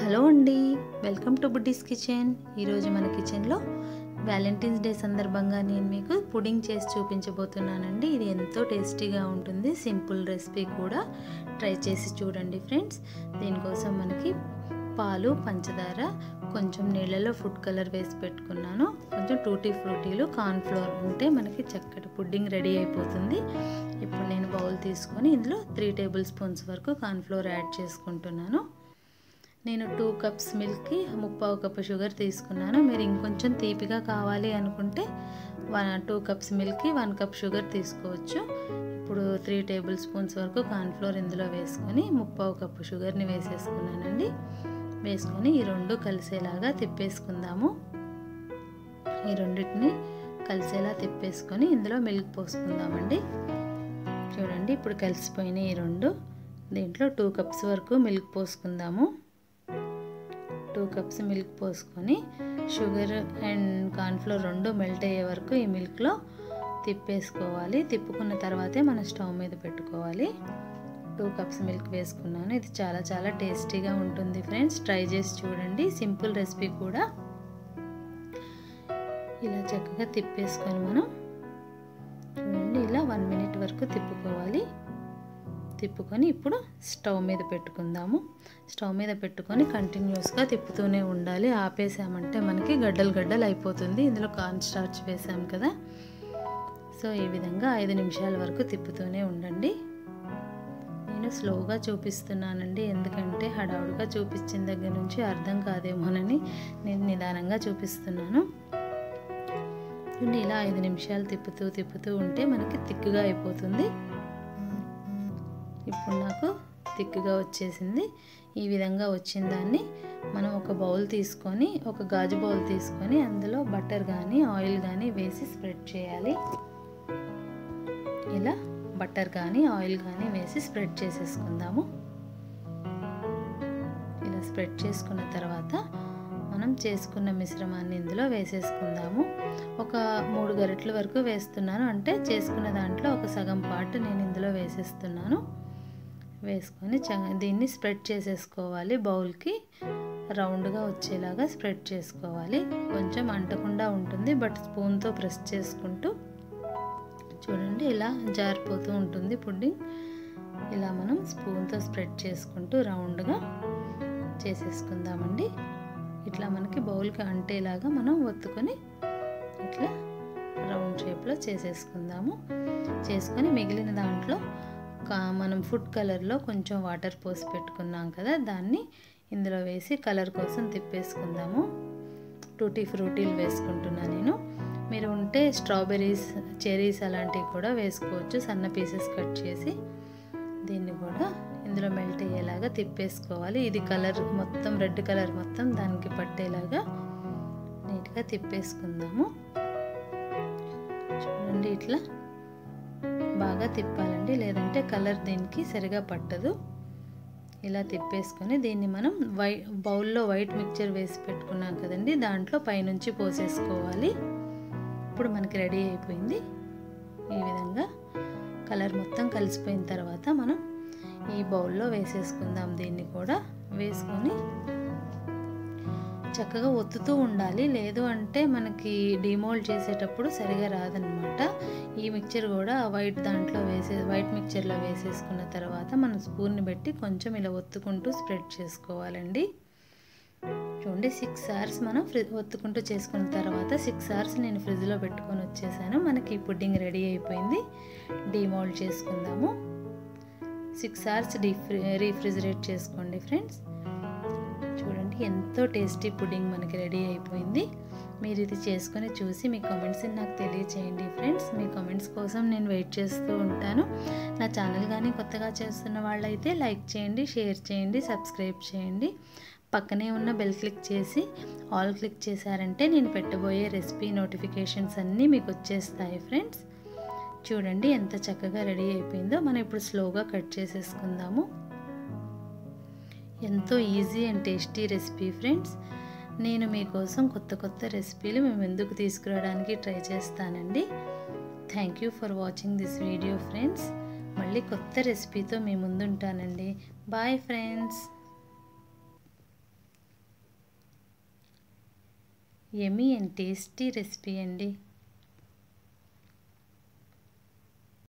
hello అండి welcome to buddies kitchen ఈరోజు మన కిచెన్లో వ్యాలంటైన్స్ డే సందర్భంగా నేను మీకు పుడింగ్ చేసి చూపించబోతున్నానండి ఇది ఎంతో టేస్టీగా ఉంటుంది సింపుల్ రెసిపీ కూడా ట్రై చేసి చూడండి ఫ్రెండ్స్ దీనికోసం మనకి పాలు పంచదార కొంచెం నీళ్ళలో ఫుడ్ కలర్ వేసి పెట్టుకున్నాను కొంచెం టూటీ ఫ్రూటీలు కార్న్ఫ్లోర్ ఉంటే మనకి చక్కటి పుడ్డింగ్ రెడీ అయిపోతుంది ఇప్పుడు నేను బౌల్ తీసుకొని ఇందులో త్రీ టేబుల్ స్పూన్స్ వరకు కార్న్ఫ్లోర్ యాడ్ చేసుకుంటున్నాను నేను టూ కప్స్ మిల్క్కి ముప్పావు కప్పు షుగర్ తీసుకున్నాను మీరు ఇంకొంచెం తీపిగా కావాలి అనుకుంటే వన్ టూ కప్స్ మిల్క్కి వన్ కప్ షుగర్ తీసుకోవచ్చు ఇప్పుడు త్రీ టేబుల్ స్పూన్స్ వరకు కార్న్ఫ్లోర్ ఇందులో వేసుకొని ముప్పావు కప్పు షుగర్ని వేసేసుకున్నానండి వేసుకొని ఈ రెండు కలిసేలాగా తిప్పేసుకుందాము ఈ రెండింటిని కలిసేలా తిప్పేసుకొని ఇందులో మిల్క్ పోసుకుందామండి చూడండి ఇప్పుడు కలిసిపోయిన ఈ రెండు దీంట్లో టూ కప్స్ వరకు మిల్క్ పోసుకుందాము టూ కప్స్ మిల్క్ పోసుకొని షుగర్ అండ్ కార్న్ఫ్లోర్ రెండు మెల్ట్ అయ్యే వరకు ఈ మిల్క్లో తిప్పేసుకోవాలి తిప్పుకున్న తర్వాతే మనం స్టవ్ మీద పెట్టుకోవాలి టూ కప్స్ మిల్క్ వేసుకున్నాను ఇది చాలా చాలా టేస్టీగా ఉంటుంది ఫ్రెండ్స్ ట్రై చేసి చూడండి సింపుల్ రెసిపీ కూడా ఇలా చక్కగా తిప్పేసుకొని మనం చూడండి ఇలా వన్ మినిట్ వరకు తిప్పుకోవాలి తిప్పుకొని ఇప్పుడు స్టవ్ మీద పెట్టుకుందాము స్టవ్ మీద పెట్టుకొని కంటిన్యూస్గా తిప్పుతూనే ఉండాలి ఆపేసామంటే మనకి గడ్డలు గడ్డలు అయిపోతుంది ఇందులో కార్న్ స్టార్చ్ వేసాం కదా సో ఈ విధంగా ఐదు నిమిషాల వరకు తిప్పుతూనే ఉండండి నేను స్లోగా చూపిస్తున్నానండి ఎందుకంటే హడావుడిగా చూపించిన దగ్గర నుంచి అర్థం కాదేమోనని నేను నిదానంగా చూపిస్తున్నాను ఇలా ఐదు నిమిషాలు తిప్పుతూ తిప్పుతూ ఉంటే మనకి తిక్కుగా అయిపోతుంది ఇప్పుడు నాకు థిక్గా వచ్చేసింది ఈ విధంగా వచ్చిన దాన్ని మనం ఒక బౌల్ తీసుకొని ఒక గాజు బౌల్ తీసుకొని అందులో బటర్ కానీ ఆయిల్ కానీ వేసి స్ప్రెడ్ చేయాలి ఇలా బటర్ కానీ ఆయిల్ కానీ వేసి స్ప్రెడ్ చేసేసుకుందాము ఇలా స్ప్రెడ్ చేసుకున్న తర్వాత మనం చేసుకున్న మిశ్రమాన్ని ఇందులో వేసేసుకుందాము ఒక మూడు గరిటెల వరకు వేస్తున్నాను అంటే చేసుకున్న దాంట్లో ఒక సగం పార్ట్ నేను ఇందులో వేసేస్తున్నాను వేసుకొని దీన్ని స్ప్రెడ్ చేసేసుకోవాలి బౌల్కి రౌండ్గా వచ్చేలాగా స్ప్రెడ్ చేసుకోవాలి కొంచెం అంటకుండా ఉంటుంది బట్ స్పూన్తో ప్రెస్ చేసుకుంటూ చూడండి ఇలా జారిపోతూ ఉంటుంది పుడ్డింగ్ ఇలా మనం స్పూన్తో స్ప్రెడ్ చేసుకుంటూ రౌండ్గా చేసేసుకుందామండి ఇట్లా మనకి బౌల్కి అంటేలాగా మనం ఒత్తుకొని ఇట్లా రౌండ్ షేప్లో చేసేసుకుందాము చేసుకొని మిగిలిన దాంట్లో మనం ఫుడ్ కలర్లో కొంచెం వాటర్ పోసి పెట్టుకున్నాం కదా దాన్ని ఇందులో వేసి కలర్ కోసం తిప్పేసుకుందాము టూటీ ఫ్రూటీలు వేసుకుంటున్నా నేను మీరు ఉంటే స్ట్రాబెర్రీస్ చెరీస్ అలాంటివి కూడా వేసుకోవచ్చు సన్న పీసెస్ కట్ చేసి దీన్ని కూడా ఇందులో మెల్ట్ అయ్యేలాగా తిప్పేసుకోవాలి ఇది కలర్ మొత్తం రెడ్ కలర్ మొత్తం దానికి పట్టేలాగా నీట్గా తిప్పేసుకుందాము చూడండి ఇట్లా బాగా తిప్పాలండి లేదంటే కలర్ దీనికి సరిగా పట్టదు ఇలా తిప్పేసుకొని దీన్ని మనం వై బౌల్లో వైట్ మిక్చర్ వేసి పెట్టుకున్నాం కదండి దాంట్లో పైనుంచి పోసేసుకోవాలి ఇప్పుడు మనకి రెడీ అయిపోయింది ఈ విధంగా కలర్ మొత్తం కలిసిపోయిన తర్వాత మనం ఈ బౌల్లో వేసేసుకుందాం దీన్ని కూడా వేసుకొని చక్కగా ఒత్తుతూ ఉండాలి లేదు అంటే మనకి డిమోల్డ్ చేసేటప్పుడు సరిగా రాదనమాట ఈ మిక్చర్ కూడా వైట్ దాంట్లో వేసే వైట్ మిక్చర్లో వేసేసుకున్న తర్వాత మనం స్పూన్ని పెట్టి కొంచెం ఇలా ఒత్తుకుంటూ స్ప్రెడ్ చేసుకోవాలండి చూడండి సిక్స్ అవర్స్ మనం ఫ్రి ఒత్తుకుంటూ చేసుకున్న తర్వాత సిక్స్ అవర్స్ నేను ఫ్రిడ్జ్లో పెట్టుకొని వచ్చేసాను మనకి పుడ్డింగ్ రెడీ అయిపోయింది డిమోల్డ్ చేసుకుందాము సిక్స్ అవర్స్ డీ రీఫ్రిజిరేట్ చేసుకోండి ఫ్రెండ్స్ చూడండి ఎంతో టేస్టీ పుడ్డింగ్ మనకి రెడీ అయిపోయింది మీరు ఇది చేసుకొని చూసి మీ కామెంట్స్ని నాకు తెలియచేయండి ఫ్రెండ్స్ మీ కామెంట్స్ కోసం నేను వెయిట్ చేస్తూ ఉంటాను నా ఛానల్ కానీ కొత్తగా చేస్తున్న వాళ్ళైతే లైక్ చేయండి షేర్ చేయండి సబ్స్క్రైబ్ చేయండి పక్కనే ఉన్న బెల్ క్లిక్ చేసి ఆల్ క్లిక్ చేశారంటే నేను పెట్టబోయే రెసిపీ నోటిఫికేషన్స్ అన్నీ మీకు వచ్చేస్తాయి ఫ్రెండ్స్ చూడండి ఎంత చక్కగా రెడీ అయిపోయిందో మనం ఇప్పుడు స్లోగా కట్ చేసేసుకుందాము ఎంతో easy and tasty recipe friends నేను మీకోసం కొత్త కొత్త రెసిపీలు మేము ఎందుకు తీసుకురావడానికి ట్రై చేస్తానండి thank you for watching this video friends మళ్ళీ కొత్త రెసిపీతో మీ ముందుంటానండి bye friends yummy and tasty recipe అండి